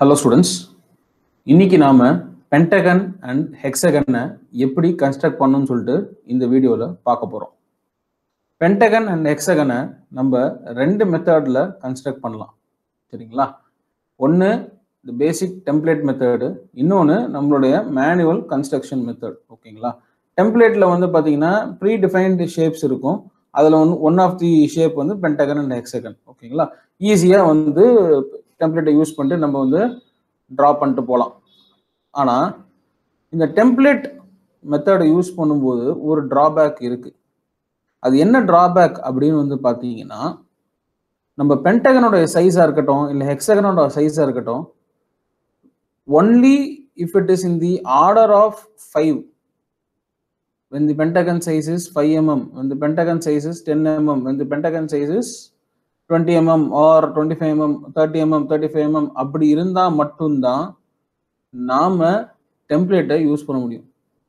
hello students இன்னைக்கு நாம Pentagon and ஹெக்ஸகனை எப்படி கன்ஸ்ட்ரக்ட் பண்ணணும்னு சொல்லிட்டு இந்த வீடியோவில் பார்க்க போகிறோம் பென்டகன் அண்ட் ஹெக்ஸகனை நம்ம ரெண்டு மெத்தடில் கன்ஸ்ட்ரக்ட் பண்ணலாம் சரிங்களா ஒன்று இந்த பேசிக் டெம்ப்ளேட் மெத்தடு இன்னொன்று நம்மளுடைய மேனுவல் கன்ஸ்ட்ரக்ஷன் மெத்தட் ஓகேங்களா டெம்ப்ளேட்டில் வந்து பார்த்தீங்கன்னா ப்ரீ டிஃபைன்டு ஷேப்ஸ் இருக்கும் அதில் one one of the shape வந்து பென்டகன் அண்ட் ஹெக்ஸகன் ஓகேங்களா ஈஸியாக வந்து டெம்ப்ளேட்டை யூஸ் பண்ணிட்டு நம்ம வந்து ட்ரா பண்ணிட்டு போகலாம் ஆனால் இந்த டெம்ப்ளேட் மெத்தடை யூஸ் பண்ணும்போது ஒரு ட்ராபேக் இருக்குது அது என்ன ட்ராபேக் அப்படின்னு வந்து பார்த்தீங்கன்னா நம்ம பென்டகனோட சைஸாக இருக்கட்டும் இல்லை ஹெக்ஸகனோட சைஸாக இருக்கட்டும் only if it is in the order of five when the pentagon size is 5 mm when the pentagon size is 10 mm when the pentagon size is 20 mm or 25 mm 30 mm 35 mm அப்படி இருந்தா மட்டும்தான் நாம டெம்ப்ளேட்டை use பண்ண முடியும்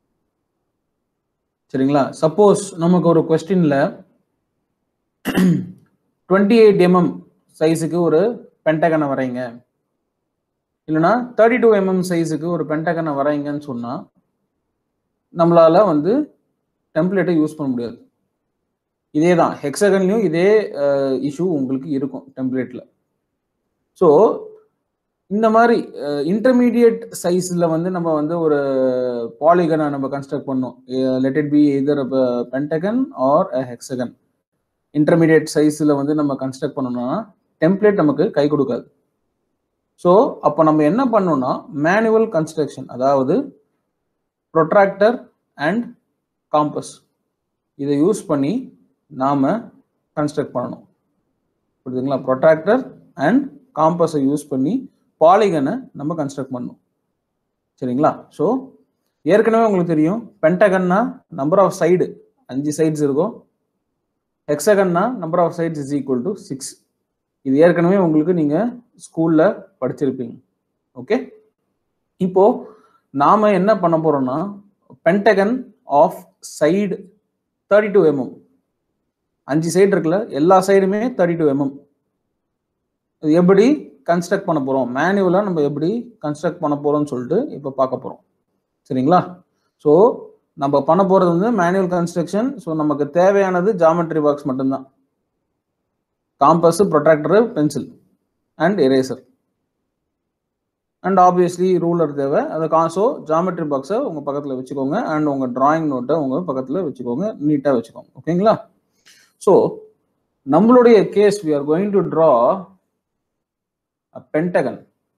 சரிங்களா suppose நமக்கு ஒரு கொஸ்டின்ல டுவெண்ட்டி எயிட் எம்எம் சைஸுக்கு ஒரு பென்டகனை வரைங்க இல்லைன்னா தேர்ட்டி டூ எம்எம் சைஸுக்கு ஒரு பென்டகனை வரைங்கன்னு சொன்னா நம்மளால வந்து டெம்ப்ளேட்டை யூஸ் பண்ண முடியாது இதே தான் ஹெக்ஸகன்லையும் இதே இஷ்யூ உங்களுக்கு இருக்கும் டெம்ப்ளேட்டில் ஸோ இந்த மாதிரி இன்டர்மீடியட் சைஸில் வந்து நம்ம வந்து ஒரு பாலிகனை நம்ம கன்ஸ்ட்ரக்ட் பண்ணோம் let it be either pentagon or hexagon intermediate சைஸில் வந்து நம்ம கன்ஸ்ட்ரக்ட் பண்ணோம்னா டெம்ப்ளேட் நமக்கு கை கொடுக்காது ஸோ அப்போ நம்ம என்ன பண்ணோம்னா மேனுவல் கன்ஸ்ட்ரக்ஷன் அதாவது ப்ரொட்ராக்டர் அண்ட் காம்பஸ் இதை யூஸ் பண்ணி நாம் கன்ஸ்ட்ரக்ட் பண்ணணும் புரியுதுங்களா ப்ரொட்ராக்டர் அண்ட் காம்பஸை யூஸ் பண்ணி பாலிகனை நம்ம கன்ஸ்ட்ரக்ட் பண்ணணும் சரிங்களா ஸோ ஏற்கனவே உங்களுக்கு தெரியும் பென்டகன்னா நம்பர் ஆஃப் சைடு அஞ்சு சைட்ஸ் இருக்கும் ஹெக்ஸகன்னா number of sides is equal to six இது ஏற்கனவே உங்களுக்கு நீங்கள் ஸ்கூலில் படிச்சிருப்பீங்க ஓகே இப்போ நாம என்ன பண்ண போறோம்னா pentagon of side thirty two mm அஞ்சு சைடு இருக்குல்ல எல்லா சைடுமே தேர்ட்டி டூ எம்எம் இது எப்படி கன்ஸ்ட்ரக்ட் பண்ண போறோம் மேனுவலாக நம்ம எப்படி கன்ஸ்ட்ரக்ட் பண்ண போறோம்னு சொல்லிட்டு இப்போ பார்க்க போறோம் சரிங்களா ஸோ நம்ம பண்ண போறது வந்து மேனுவல் கன்ஸ்ட்ரக்ஷன் ஸோ நமக்கு தேவையானது ஜாமெட்ரி பாக்ஸ் மட்டும்தான் compass protractor pencil and eraser and obviously ruler தேவை அதை காசோ ஜாமெட்ரி பாக்ஸை உங்கள் பக்கத்தில் வச்சுக்கோங்க அண்ட் உங்கள் ட்ராயிங் நோட்டை உங்கள் பக்கத்தில் வச்சுக்கோங்க நீட்டாக வச்சுக்கோங்க ஓகேங்களா ஸோ நம்மளுடைய case we are going to draw a pentagon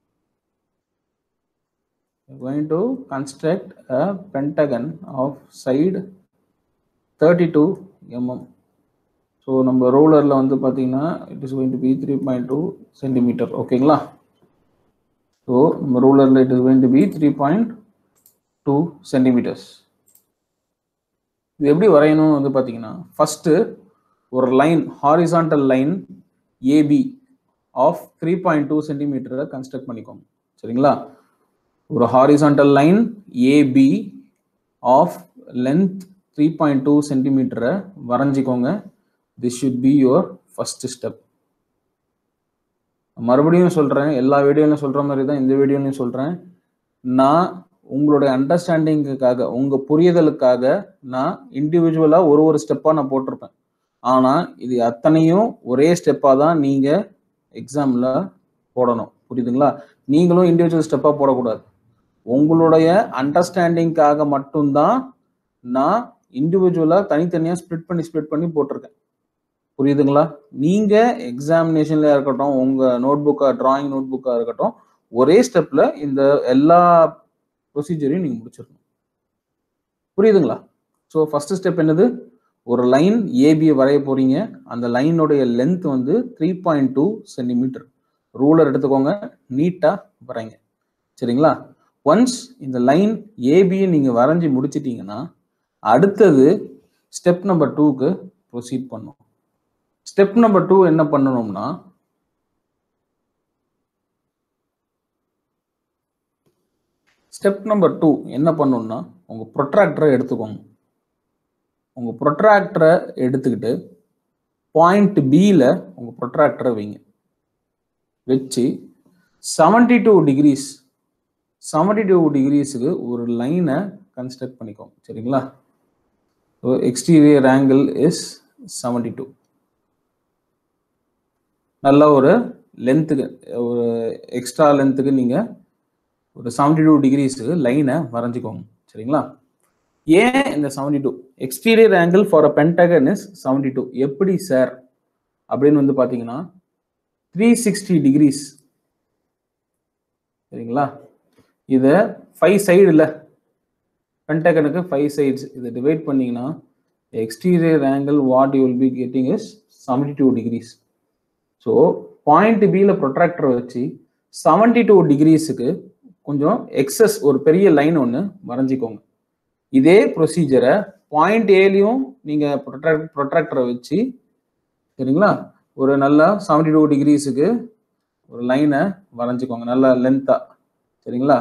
going to construct a pentagon of side 32 mm so நம்ம ரூலரில் வந்து பார்த்தீங்கன்னா it is going to be three point two centimetre ஓகேங்களா ஸோ நம்ம ரூலரில் it is going to be three point two centimetres இது எப்படி வரையணும்னு வந்து பார்த்தீங்கன்னா ஃபஸ்ட்டு ஒரு line horizontal line AB of three point two சென்டிமீட்டரை கன்ஸ்ட்ரக்ட் பண்ணிக்கோங்க சரிங்களா ஒரு horizontal line AB of length three point two சென்டிமீட்டரை வரைஞ்சிக்கோங்க this should be your first step மறுபடியும் சொல்கிறேன் எல்லா வீடியோலையும் சொல்கிற மாதிரி தான் இந்த வீடியோலையும் சொல்கிறேன் நான் உங்களுடைய அண்டர்ஸ்டாண்டிங்குக்காக உங்கள் புரிதலுக்காக நான் இண்டிவிஜுவலாக ஒரு ஒரு ஸ்டெப்பாக நான் போட்டிருப்பேன் ஆனால் இது அத்தனையும் ஒரே ஸ்டெப்பாக தான் நீங்கள் எக்ஸாமில் போடணும் புரியுதுங்களா நீங்களும் இண்டிவிஜுவல் ஸ்டெப்பாக போடக்கூடாது உங்களுடைய அண்டர்ஸ்டாண்டிங்காக மட்டும்தான் நான் இண்டிவிஜுவலாக தனித்தனியாக ஸ்ப்ளிட் பண்ணி ஸ்ப்ளிட் பண்ணி போட்டிருக்கேன் புரியுதுங்களா நீங்க எக்ஸாமினேஷன்ல இருக்கட்டும் உங்க நோட் புக்கா டிராயிங் நோட் புக்கா இருக்கட்டும் ஒரே ஸ்டெப்ல இந்த எல்லா ப்ரொசீஜரையும் நீங்க முடிச்சிடணும் புரியுதுங்களா ஸோ ஃபர்ஸ்ட் ஸ்டெப் என்னது ஒரு லைன் ஏபி வரைய போறீங்க அந்த லைனுடைய லென்த் வந்து three point two centimetre ruler எடுத்துக்கோங்க நீட்டா வரைங்க சரிங்களா ஒன்ஸ் இந்த லைன் ஏபியை நீங்க வரைஞ்சி முடிச்சிட்டீங்கன்னா அடுத்தது ஸ்டெப் நம்பர் டூக்கு ப்ரொசீட் பண்ணும் ஸ்டெப் நம்பர் டூ என்ன பண்ணணும்னா ஸ்டெப் நம்பர் டூ என்ன பண்ணணும்னா உங்கள் ப்ரொட்ராக்டரை எடுத்துக்கோங்க உங்கள் ப்ரொட்ராக்டரை எடுத்துக்கிட்டு பாயிண்ட் பியில் உங்கள் ப்ரொட்ராக்டரை வைங்க வச்சு seventy two degrees seventy two டிகிரிஸுக்கு ஒரு லைனை கன்ஸ்ட்ரக்ட் பண்ணிக்கோங்க சரிங்களா so exterior angle is seventy two நல்ல ஒரு லென்த்துக்கு ஒரு எக்ஸ்ட்ரா லென்த்துக்கு நீங்கள் ஒரு செவன்டி டூ டிகிரிஸுக்கு லைனை வரைஞ்சிக்கோங்க சரிங்களா ஏன் இந்த seventy two exterior angle for a pentagon is seventy two எப்படி சார் அப்படின்னு வந்து பார்த்தீங்கன்னா த்ரீ சிக்ஸ்டி டிகிரிஸ் சரிங்களா இதை ஃபைவ் சைடு இல்லை பென்டகனுக்கு ஃபைவ் சைட்ஸ் இதை டிவைட் பண்ணீங்கன்னா exterior angle what you will be getting is seventy two degrees so point பியில் ப்ரொட்ராக்டரை வச்சு செவன்டி டூ டிகிரிஸுக்கு கொஞ்சம் எக்ஸஸ் ஒரு பெரிய லைன் ஒன்று வரைஞ்சிக்கோங்க இதே ப்ரொசீஜரை பாயிண்ட் ஏலையும் நீங்கள் ப்ரொட்ராக்ட் ப்ரொட்ராக்டரை வச்சு சரிங்களா ஒரு நல்லா செவன்டி டூ டிகிரிஸுக்கு ஒரு லைனை வரைஞ்சிக்கோங்க நல்லா லென்த்தாக சரிங்களா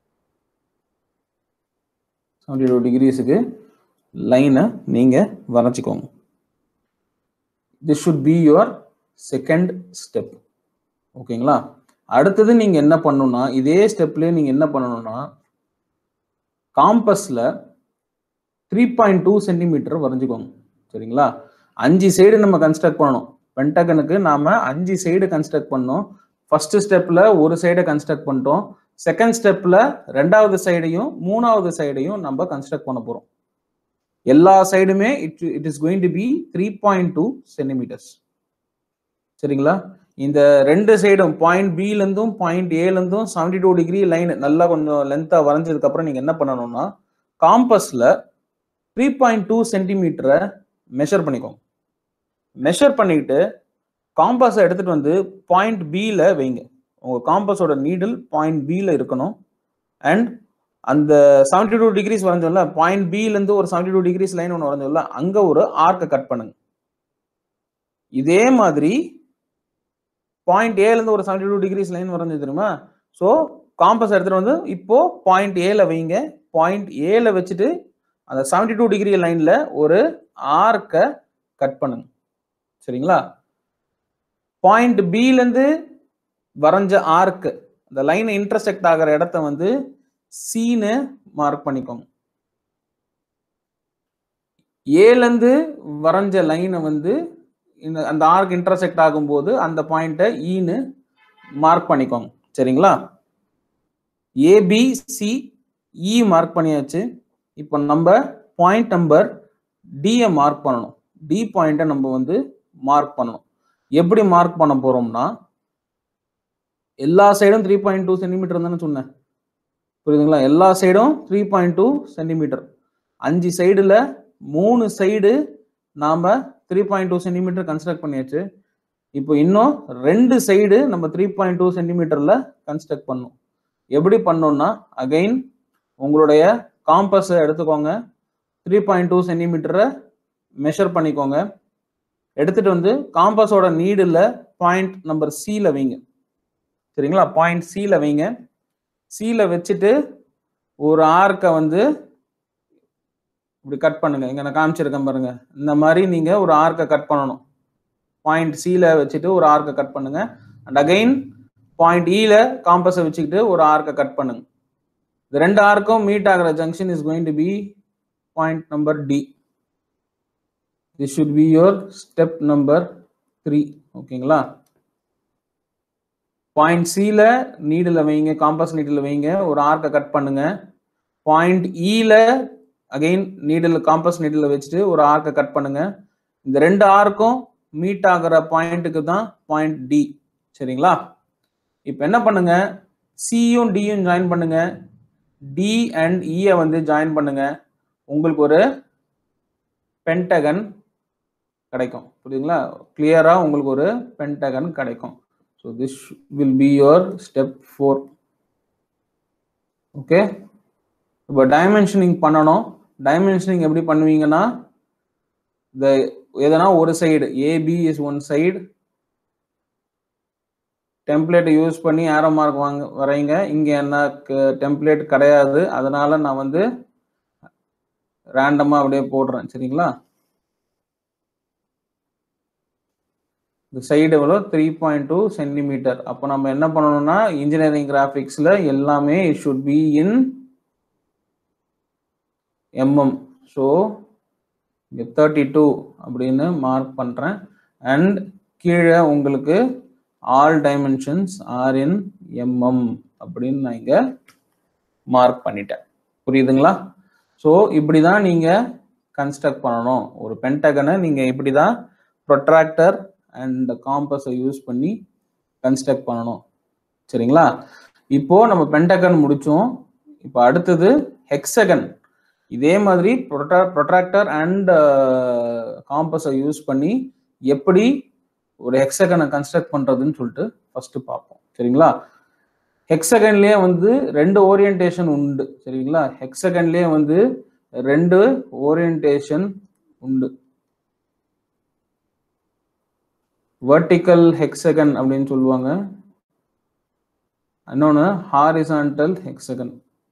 செவன்டி டூ டிகிரிஸுக்கு லைனை நீங்கள் வரைஞ்சிக்கோங்க this should be your second step ஓகேங்களா அடுத்தது நீங்கள் என்ன பண்ணணும்னா இதே ஸ்டெப்லேயே நீங்கள் என்ன பண்ணணும்னா காம்பஸில் த்ரீ பாயிண்ட் டூ சென்டிமீட்டர் வரைஞ்சிக்கோங்க சரிங்களா அஞ்சு சைடு நம்ம கன்ஸ்ட்ரக்ட் பண்ணணும் பென்டகனுக்கு நாம அஞ்சு சைடு கன்ஸ்ட்ரக்ட் பண்ணோம் ஃபர்ஸ்ட் ஸ்டெப்ல ஒரு சைடை கன்ஸ்ட்ரக்ட் பண்ணிட்டோம் செகண்ட் ஸ்டெப்ல ரெண்டாவது சைடையும் மூணாவது சைடையும் நம்ம கன்ஸ்ட்ரக்ட் பண்ண போறோம் எல்லா சைடுமே it it is going to be three point two centimetres சரிங்களா இந்த ரெண்டு சைடும் பாயிண்ட் பிலேருந்தும் பாயிண்ட் ஏலேருந்தும் செவன்டி டூ டிகிரி லைன் நல்லா கொஞ்சம் லென்த்தாக வரைஞ்சதுக்கு அப்புறம் நீங்கள் என்ன பண்ணணும்னா காம்பஸில் த்ரீ பாயிண்ட் டூ சென்டிமீட்டரை மெஷர் பண்ணிக்கோங்க மெஷர் பண்ணிக்கிட்டு காம்பஸை எடுத்துகிட்டு வந்து பாயிண்ட் பியில் வைங்க உங்கள் காம்பஸோட நீடில் பாயிண்ட் பியில் இருக்கணும் அண்ட் அந்த செவன்டி டூ டிகிரிஸ் வரைஞ்சோம்ல பாயிண்ட் பிலேருந்து ஒரு செவன்டி டூ டிகிரிஸ் லைன் ஒன்று வரைஞ்சோம்ல அங்கே ஒரு ஆர்க்கை கட் பண்ணுங்க இதே மாதிரி பாயிண்ட் ஏலேருந்து ஒரு செவன்டி டூ டிகிரிஸ் லைன் வரைஞ்சது தெரியுமா ஸோ காம்பஸ் எடுத்துகிட்டு வந்து இப்போ பாயிண்ட் ஏல வைங்க பாயிண்ட் ஏல வச்சுட்டு அந்த செவன்டி டூ டிகிரி லைனில் ஒரு ஆர்க்கை கட் பண்ணுங்க சரிங்களா பாயிண்ட் பிலேருந்து வரைஞ்ச ஆர்க்கு அந்த லைன் இன்டர்செக்ட் ஆகிற இடத்த வந்து சீனு மார்க் பண்ணிக்கோங்க ஏலேருந்து வரைஞ்ச லைனை வந்து இந்த அந்த ஆர்க் இன்டர்செக்ட் ஆகும்போது அந்த பாயிண்ட்டை ஈன்னு மார்க் பண்ணிக்கோங்க சரிங்களா ஏபிசி இ மார்க் பண்ணியாச்சு இப்போ நம்ம பாயிண்ட் நம்பர் டியை மார்க் பண்ணணும் டி பாயிண்ட்டை நம்ம வந்து மார்க் பண்ணணும் எப்படி மார்க் பண்ண போறோம்னா எல்லா சைடும் த்ரீ பாயிண்ட் டூ சென்டிமீட்டர் தானே சொன்னேன் புரியுதுங்களா எல்லா சைடும் த்ரீ பாயிண்ட் டூ சென்டிமீட்டர் அஞ்சு சைடுல மூணு சைடு நாம three point two centimetre construct பண்ணியாச்சு இப்போ இன்னும் ரெண்டு சைடு நம்ம த்ரீ பாயிண்ட் டூ சென்டிமீட்டர்ல கன்ஸ்ட்ரக்ட் பண்ணோம் எப்படி பண்ணோம்னா அகைன் உங்களுடைய காம்பஸை எடுத்துக்கோங்க த்ரீ பாயிண்ட் டூ சென்டிமீட்டரை மெஷர் பண்ணிக்கோங்க எடுத்துட்டு வந்து காம்பஸோட நீடில் பாயிண்ட் நம்பர் சியில் வைங்க சரிங்களா பாயிண்ட் சியில் வைங்க சியில் வச்சுட்டு ஒரு ஆர்க்கை வந்து இப்படி கட் பண்ணுங்க இங்க நான் காமிச்சிருக்கேன் பாருங்க இந்த மாதிரி நீங்க ஒரு ஆர்க்கை கட் பண்ணணும் பாயிண்ட் சியில் வச்சுட்டு ஒரு ஆர்க்கை கட் பண்ணுங்க அண்ட் அகைன் பாயிண்ட் இல காம்பஸை வச்சுக்கிட்டு ஒரு ஆர்க்கை கட் பண்ணுங்க இந்த ரெண்டு ஆர்க்கும் மீட் ஆகிற junction is going to be point number D this should be your step number three ஓகேங்களா பாயிண்ட் சியில் நீடில் வைங்க காம்பஸ் நீடில் வைங்க ஒரு ஆர்க்கை கட் பண்ணுங்க பாயிண்ட் இல அகைன் நீடில் காம்பஸ் நீடில் வச்சுட்டு ஒரு ஆர்க்கை கட் பண்ணுங்க இந்த ரெண்டு ஆர்க்கும் மீட் ஆகிற பாயிண்ட்டுக்கு தான் பாயிண்ட் டி சரிங்களா இப்போ என்ன பண்ணுங்க சியும் டியும் ஜாயின் பண்ணுங்க டி அண்ட் இயை வந்து ஜாயின் பண்ணுங்க உங்களுக்கு ஒரு பென்டகன் கிடைக்கும் புரியுதுங்களா கிளியரா உங்களுக்கு ஒரு பென்டகன் கிடைக்கும் so this will be your step four okay இப்போ டைமென்ஷனிங் பண்ணணும் டைமென்ஷனிங் எப்படி பண்ணுவீங்கன்னா இந்த எதனா ஒரு side AB is one side டெம்ப்ளேட்டை யூஸ் பண்ணி ஏரோ மார்க் வாங்க வரைங்க இங்கே என்ன டெம்ப்ளேட் கிடையாது அதனால நான் வந்து ரேண்டமாக அப்படியே போடுறேன் சரிங்களா இந்த சைடு எவ்வளோ த்ரீ பாயிண்ட் டூ சென்டிமீட்டர் அப்போ நம்ம என்ன பண்ணணும்னா இன்ஜினியரிங் கிராஃபிக்ஸில் எல்லாமே should be in mm so இங்கே தேர்ட்டி டூ அப்படின்னு மார்க் பண்ணுறேன் அண்ட் கீழே உங்களுக்கு all dimensions are in mm அப்படின்னு நான் இங்கே மார்க் பண்ணிட்டேன் புரியுதுங்களா ஸோ இப்படி தான் நீங்கள் கன்ஸ்ட்ரக்ட் பண்ணணும் ஒரு பென்டகனை நீங்கள் இப்படி தான் ப்ரொட்ராக்டர் அண்ட் காம்பஸை யூஸ் பண்ணி கன்ஸ்ட்ரக்ட் பண்ணணும் சரிங்களா இப்போ நம்ம பென்டகன் முடிச்சோம் இப்போ அடுத்தது ஹெக்ஸகன் இதே மாதிரி ப்ரொட்ராக்டர் அண்ட் காம்பஸை யூஸ் பண்ணி எப்படி ஒரு ஹெக்ஸகனை கன்ஸ்ட்ரக்ட் பண்றதுன்னு சொல்லிட்டு ஃபர்ஸ்ட் பார்ப்போம் சரிங்களா ஹெக்ஸகன்லயே வந்து ரெண்டு ஓரியன்டேஷன் உண்டு சரிங்களா ஹெக்ஸகன்லயே வந்து ரெண்டு ஓரியன்டேஷன் உண்டு வெர்டிக்கல் ஹெக்ஸகன் அப்படின்னு சொல்லுவாங்க இன்னொன்று ஹாரிசான்டல் ஹெக்ஸகன்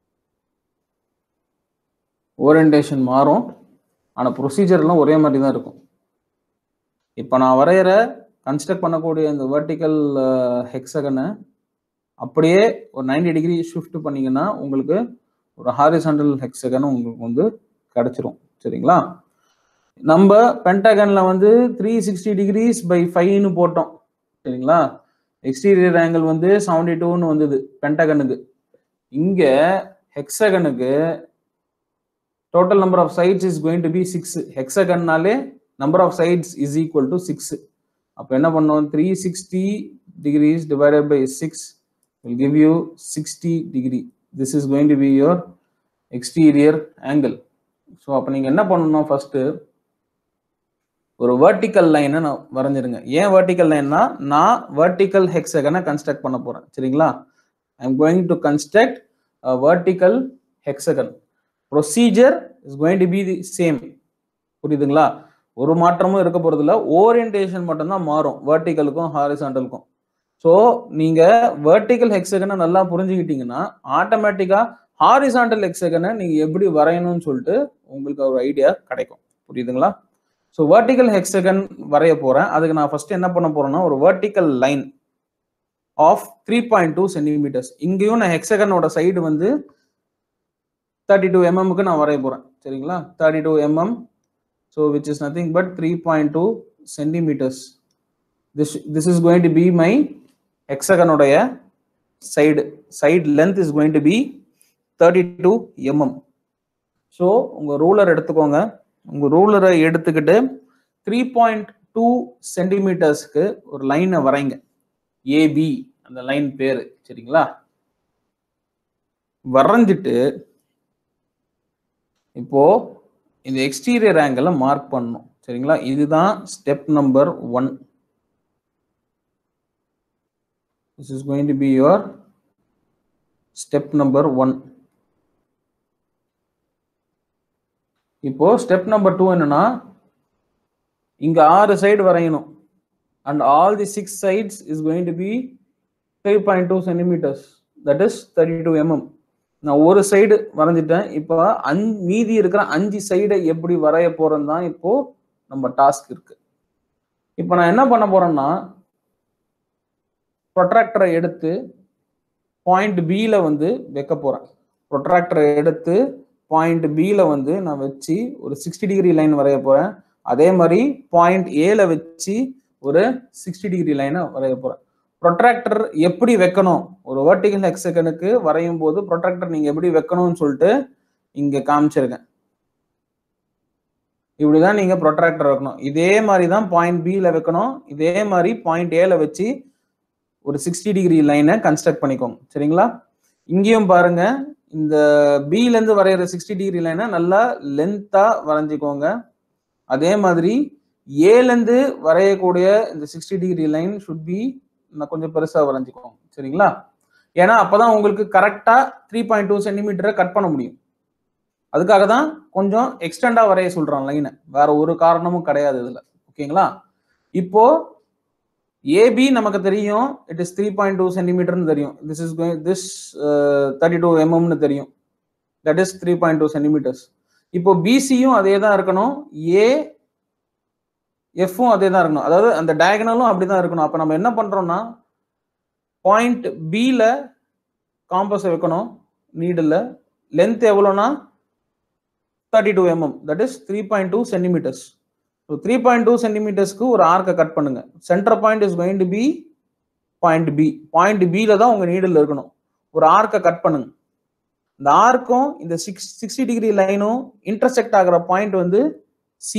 ஓரியன்டேஷன் மாறும் ஆனால் ப்ரொசீஜர்லாம் ஒரே மாதிரி தான் இருக்கும் இப்போ நான் வரைகிற கன்ஸ்ட்ரக்ட் பண்ணக்கூடிய இந்த வெர்டிக்கல் ஹெக்ஸகனை அப்படியே ஒரு நைன்டி டிகிரி ஷிஃப்ட் பண்ணீங்கன்னா உங்களுக்கு ஒரு ஹாரிசான்டல் ஹெக்ஸகன் உங்களுக்கு வந்து கிடைச்சிரும் சரிங்களா நம்ம பென்டகன்ல வந்து த்ரீ சிக்ஸ்டி டிகிரிஸ் பை ஃபைவ்னு போட்டோம் சரிங்களா எக்ஸ்டீரியர் ஆங்கிள் வந்து செவன்டி டூன்னு வந்தது பென்டகனுக்கு இங்க ஹெக்ஸகனுக்கு total number of sides is going to be six ஹெக்ஸகன்னாலே number of sides is equal to six அப்போ என்ன பண்ணோம் three sixty degrees divided by six will give you sixty degree this is going to be your exterior angle so அப்போ நீங்கள் என்ன பண்ணணும் first ஒரு vertical லைனை நான் வரைஞ்சிருங்க ஏன் வெர்டிக்கல் லைன்னா நான் வெர்டிக்கல் ஹெக்ஸகனை கன்ஸ்ட்ரக்ட் பண்ண போகிறேன் சரிங்களா I am going to construct vertical hexagon procedure is going to be the same புரியுதுங்களா ஒரு மாற்றமும் இருக்க போறதில்ல ஓரியன்டேஷன் மட்டும்தான் மாறும் வெர்டிக்கலுக்கும் ஹாரிசாண்டலுக்கும் ஸோ நீங்க வெர்டிக்கல் ஹெக்ஸகனை நல்லா புரிஞ்சுக்கிட்டீங்கன்னா ஆட்டோமேட்டிக்கா ஹாரிசாண்டல் ஹெக்ஸகனை நீங்க எப்படி வரையணும்னு சொல்லிட்டு உங்களுக்கு ஒரு ஐடியா கிடைக்கும் புரியுதுங்களா ஸோ வெர்டிக்கல் ஹெக்ஸகன் வரைய போறேன் அதுக்கு நான் ஃபர்ஸ்ட் என்ன பண்ண போறேன்னா ஒரு vertical line of three point two centimetres இங்கேயும் நான் ஹெக்ஸகனோட சைடு வந்து தேர்ட்டி டூ எம்எம்க்கு நான் வரைய போறேன் சரிங்களா thirty two mm so which is nothing but three point two centimetres this this is going to be my ஹெக்ஸகனுடைய side side length is going to be thirty two mm so உங்கள் ruler எடுத்துக்கோங்க உங்கள் ரூலரை எடுத்துக்கிட்டு three point two சென்டிமீட்டர்ஸ்க்கு ஒரு லைனை வரைங்க AB அந்த line பேர் சரிங்களா வரைஞ்சிட்டு இப்போ இந்த எக்ஸ்டீரியர் ஆங்கிளை மார்க் பண்ணணும் சரிங்களா இதுதான் step number one this is going to be your step number one இப்போ ஸ்டெப் நம்பர் டூ என்னன்னா இங்க ஆறு சைடு வரையணும் and all the six sides is going to be three point two centimetres that is thirty two mm நான் ஒரு side வரைஞ்சிட்டேன் இப்போ அஞ் மீதி இருக்கிற அஞ்சு சைடை எப்படி வரைய போறேன்னு தான் இப்போ நம்ம டாஸ்க் இருக்கு இப்போ நான் என்ன பண்ண போறேன்னா ப்ரொட்ராக்டரை எடுத்து பாயிண்ட் பியில் வந்து வைக்க போறேன் ப்ரொட்ராக்டரை எடுத்து பாயிண்ட் பியில் வந்து நான் வச்சு ஒரு சிக்ஸ்டி டிகிரி லைன் வரைய போறேன் அதே மாதிரி பாயிண்ட் ஏல வச்சு ஒரு சிக்ஸ்டி டிகிரி லைனை வரைய போறேன் ப்ரொட்ராக்டர் எப்படி வைக்கணும் ஒரு வெர்டிகல் ஹெக்ஸகனுக்கு வரையும் போது ப்ரொட்ராக்டர் நீங்க எப்படி வைக்கணும்னு சொல்லிட்டு இங்க காமிச்சிருக்கேன் இப்படிதான் நீங்க ப்ரொட்ராக்டர் வைக்கணும் இதே மாதிரி தான் பாயிண்ட் பியில் வைக்கணும் இதே மாதிரி பாயிண்ட் ஏல வச்சு ஒரு சிக்ஸ்டி டிகிரி லைனை கன்ஸ்ட்ரக்ட் பண்ணிக்கோங்க சரிங்களா இங்கேயும் பாருங்க இந்த பில இருந்து வரைகிற சிக்ஸ்டி டிகிரி லைனை நல்லா லென்த்தா வரைஞ்சிக்கோங்க அதே மாதிரி ஏலேருந்து வரையக்கூடிய இந்த sixty degree line should be நான் கொஞ்சம் பெருசா வரைஞ்சிக்கோங்க சரிங்களா ஏன்னா அப்பதான் உங்களுக்கு கரெக்டா த்ரீ பாயிண்ட் டூ சென்டிமீட்டரை கட் பண்ண முடியும் அதுக்காக தான் கொஞ்சம் எக்ஸ்டெண்டா வரைய சொல்றான் லைனை வேற ஒரு காரணமும் கிடையாது இதுல ஓகேங்களா இப்போ ஏபி நமக்கு தெரியும் it is three point two சென்டிமீட்டர்னு தெரியும் this is this thirty two எம்எம்னு தெரியும் that is three point two centimetres இப்போ பிசியும் அதே தான் இருக்கணும் ஏ எஃப்பும் அதே தான் இருக்கணும் அதாவது அந்த டயகனலும் அப்படி தான் இருக்கணும் அப்போ நம்ம என்ன பண்ணுறோம்னா பாயிண்ட் பியில் காம்பஸை வைக்கணும் நீடில் லென்த் எவ்வளோனா thirty two mm that is three point two centimetres so three point two சென்டிமீட்டர்ஸ்க்கு ஒரு ஆர்க்கை கட் பண்ணுங்க centre point is going to be point B point பியில் தான் உங்கள் நீடில் இருக்கணும் ஒரு ஆர்க்கை கட் பண்ணுங்க இந்த ஆர்க்கும் இந்த சிக்ஸ் சிக்ஸ்டி டிகிரி லைனும் இன்டர்செக்ட் ஆகிற பாயிண்ட் வந்து சி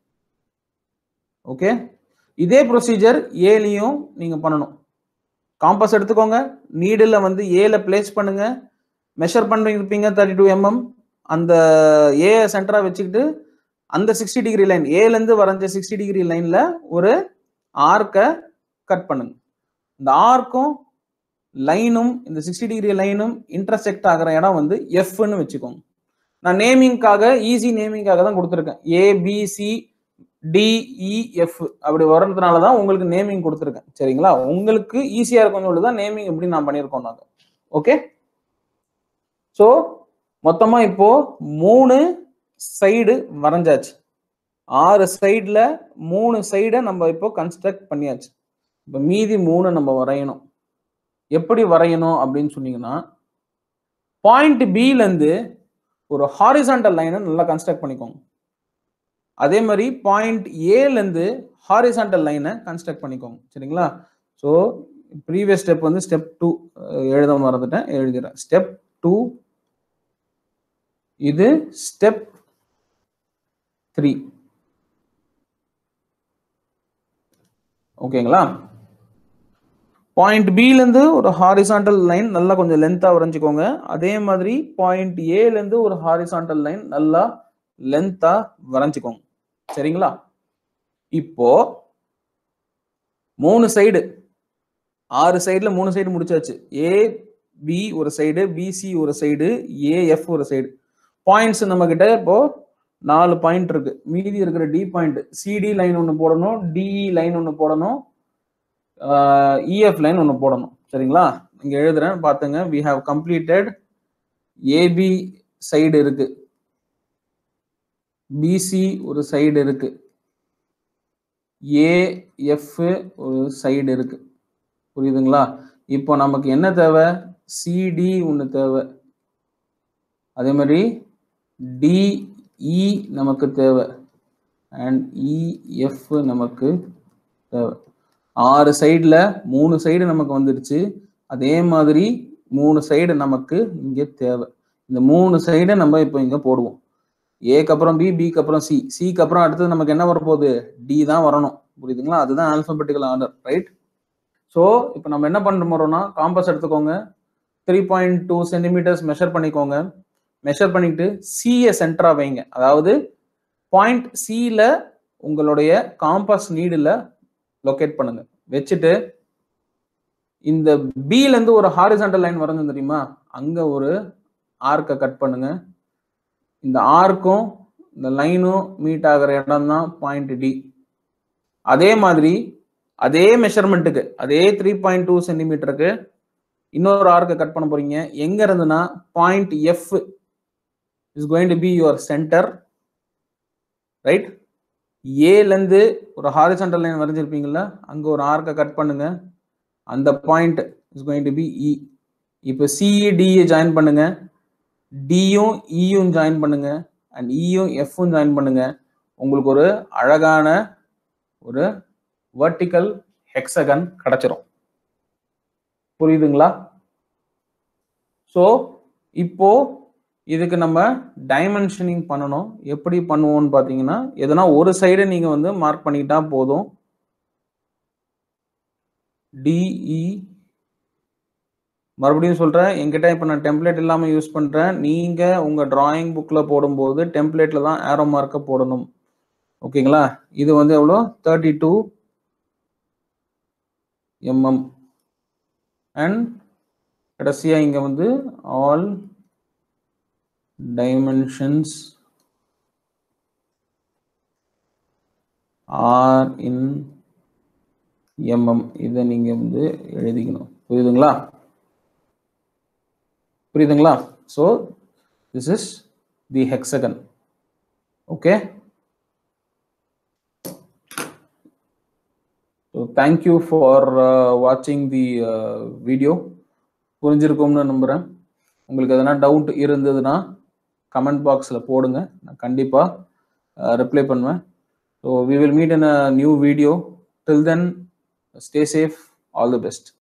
ஓகே இதே ப்ரொசீஜர் ஏலையும் நீங்கள் பண்ணணும் காம்பஸ் எடுத்துக்கோங்க நீடில் வந்து ஏல பிளேஸ் பண்ணுங்க மெஷர் பண்ணிருப்பீங்க தேர்ட்டி டூ எம்எம் அந்த ஏ சென்டரா வச்சுக்கிட்டு அந்த சிக்ஸ்டி டிகிரி லைன் ஏலேருந்து வரைஞ்ச சிக்ஸ்டி டிகிரி லைன்ல ஒரு ஆர்க்கை கட் பண்ணுங்க இந்த ஆர்க்கும் லைனும் இந்த சிக்ஸ்டி டிகிரி லைனும் இன்டர்செக்ட் ஆகிற இடம் வந்து எஃப்னு வச்சுக்கோங்க நான் நேமிங்காக ஈஸி நேமிங்காக தான் கொடுத்துருக்கேன் ஏபிசி டிஇஎஃப் அப்படி வர்றதுனால தான் உங்களுக்கு நேமிங் கொடுத்துருக்கேன் சரிங்களா உங்களுக்கு ஈஸியா இருக்கும்னு சொல்லி தான் நேமிங் எப்படி நான் பண்ணியிருக்கோம் நாங்கள் ஓகே ஸோ மொத்தமா இப்போ மூணு சைடு வரைஞ்சாச்சு ஆறு சைடில் மூணு சைடை நம்ம இப்போ கன்ஸ்ட்ரக்ட் பண்ணியாச்சு இப்போ மீதி மூணு நம்ம வரையணும் எப்படி வரையணும் அப்படின்னு சொன்னீங்கன்னா பாயிண்ட் பிலேருந்து ஒரு ஹாரிசான்டல் லைனை நல்லா கன்ஸ்ட்ரக்ட் பண்ணிக்கோங்க அதே மாதிரி பாயிண்ட் ஏலேருந்து ஹாரிசான்டல் லைனை கன்ஸ்ட்ரக்ட் பண்ணிக்கோங்க சரிங்களா ஸோ ப்ரீவியஸ் ஸ்டெப் வந்து ஸ்டெப் டூ எழுத மறந்துட்டேன் எழுதிடுறேன் ஸ்டெப் டூ இது ஸ்டெப் த்ரீ ஓகேங்களா பாயிண்ட் பிலேருந்து ஒரு ஹாரிசான்டல் லைன் நல்லா கொஞ்சம் லென்த்தாக வரைஞ்சிக்கோங்க அதே மாதிரி பாயிண்ட் ஏலேருந்து ஒரு ஹாரிசான்டல் லைன் நல்லா லென்த்தாக வரைஞ்சிக்கோங்க சரிங்களா இப்போ மூணு சைடு ஆறு சைடில் மூணு சைடு முடிச்சாச்சு ஏ பி ஒரு சைடு பிசி ஒரு சைடு ஏஎஃப் ஒரு சைடு பாயிண்ட்ஸ் நம்ம கிட்ட இப்போ நாலு பாயிண்ட் இருக்கு மீதி இருக்கிற டி பாயிண்ட் சிடி லைன் ஒன்று போடணும் டிஇ லைன் ஒன்று போடணும் இஎஃப் லைன் ஒன்று போடணும் சரிங்களா இங்க எழுதுறேன் பார்த்துங்க we have completed AB side இருக்கு பிசி ஒரு சைடு இருக்கு ஏஎஃப் ஒரு சைடு இருக்கு புரியுதுங்களா இப்போ நமக்கு என்ன தேவை சிடி ஒன்று தேவை அதே மாதிரி டிஇ நமக்கு தேவை அண்ட் இஎஃப் நமக்கு தேவை ஆறு சைடில் மூணு சைடு நமக்கு வந்துடுச்சு அதே மாதிரி மூணு சைடு நமக்கு இங்கே தேவை இந்த மூணு சைடை நம்ம இப்போ இங்கே போடுவோம் ஏக்கு அப்புறம் பி பிக்கு அப்புறம் சி சிக்கு அப்புறம் அடுத்தது நமக்கு என்ன வரப்போகுது டி தான் வரணும் புரியுதுங்களா அதுதான் ஆல்பபெட்டிக்கல் ஆர்டர் ரைட் ஸோ இப்போ நம்ம என்ன பண்ண போறோம்னா காம்பஸ் எடுத்துக்கோங்க three point two centimeters measure பண்ணிக்கோங்க மெஷர் பண்ணிட்டு சியை சென்டரா வைங்க அதாவது பாயிண்ட் சியில் உங்களுடைய காம்பஸ் நீடில் லொக்கேட் பண்ணுங்க வச்சுட்டு இந்த பில இருந்து ஒரு ஹாரிசான்டல் லைன் வரைஞ்சோம் தெரியுமா அங்க ஒரு ஆர்க்கை கட் பண்ணுங்க இந்த ஆர்க்கும் இந்த லைனும் மீட் ஆகிற இடம் தான் பாயிண்ட் டி அதே மாதிரி அதே மெஷர்மெண்ட்டுக்கு அதே த்ரீ பாயிண்ட் டூ சென்டிமீட்டருக்கு இன்னொரு ஆர்க்கை கட் பண்ண போறீங்க எங்க இருந்துன்னா point F is going to be your center right ஏலேருந்து ஒரு ஹாரிசன்டல் லைன் வரைஞ்சிருப்பீங்களா அங்கே ஒரு ஆர்க்கை கட் பண்ணுங்க அந்த point is going to be E இப்போ சிஇ டிஏ ஜாயின் பண்ணுங்க டியும் இயும் ஜாயின் பண்ணுங்க அண்ட் இயும் எஃப்பும் ஜாயின் பண்ணுங்க உங்களுக்கு ஒரு அழகான ஒரு வெர்டிக்கல் ஹெக்ஸகன் கிடைச்சிரும் புரியுதுங்களா ஸோ இப்போ இதுக்கு நம்ம டைமென்ஷனிங் பண்ணணும் எப்படி பண்ணுவோம்னு பார்த்தீங்கன்னா எதனா ஒரு சைடு நீங்கள் வந்து மார்க் பண்ணிக்கிட்டா போதும் டிஇ மறுபடியும் சொல்கிறேன் என்கிட்ட இப்போ நான் டெம்ப்ளேட் இல்லாமல் யூஸ் பண்ணுறேன் நீங்கள் உங்கள் டிராயிங் புக்கில் போடும்போது டெம்ப்ளேட்டில் தான் ஏரோ மார்க்கை போடணும் ஓகேங்களா இது வந்து எவ்வளோ தேர்ட்டி டூ எம்எம் அண்ட் கடைசியாக இங்கே வந்து all dimensions are in mm இதை நீங்க வந்து எழுதிக்கணும் புரியுதுங்களா புரியுதுங்களா so this is the hexagon okay so thank you for வாட்சிங் தி வீடியோ புரிஞ்சிருக்கும்னு நம்புகிறேன் உங்களுக்கு எதனா டவுட் இருந்ததுன்னா கமெண்ட் பாக்ஸில் போடுங்க நான் கண்டிப்பாக ரிப்ளை பண்ணுவேன் so we will meet in a new video till then stay safe all the best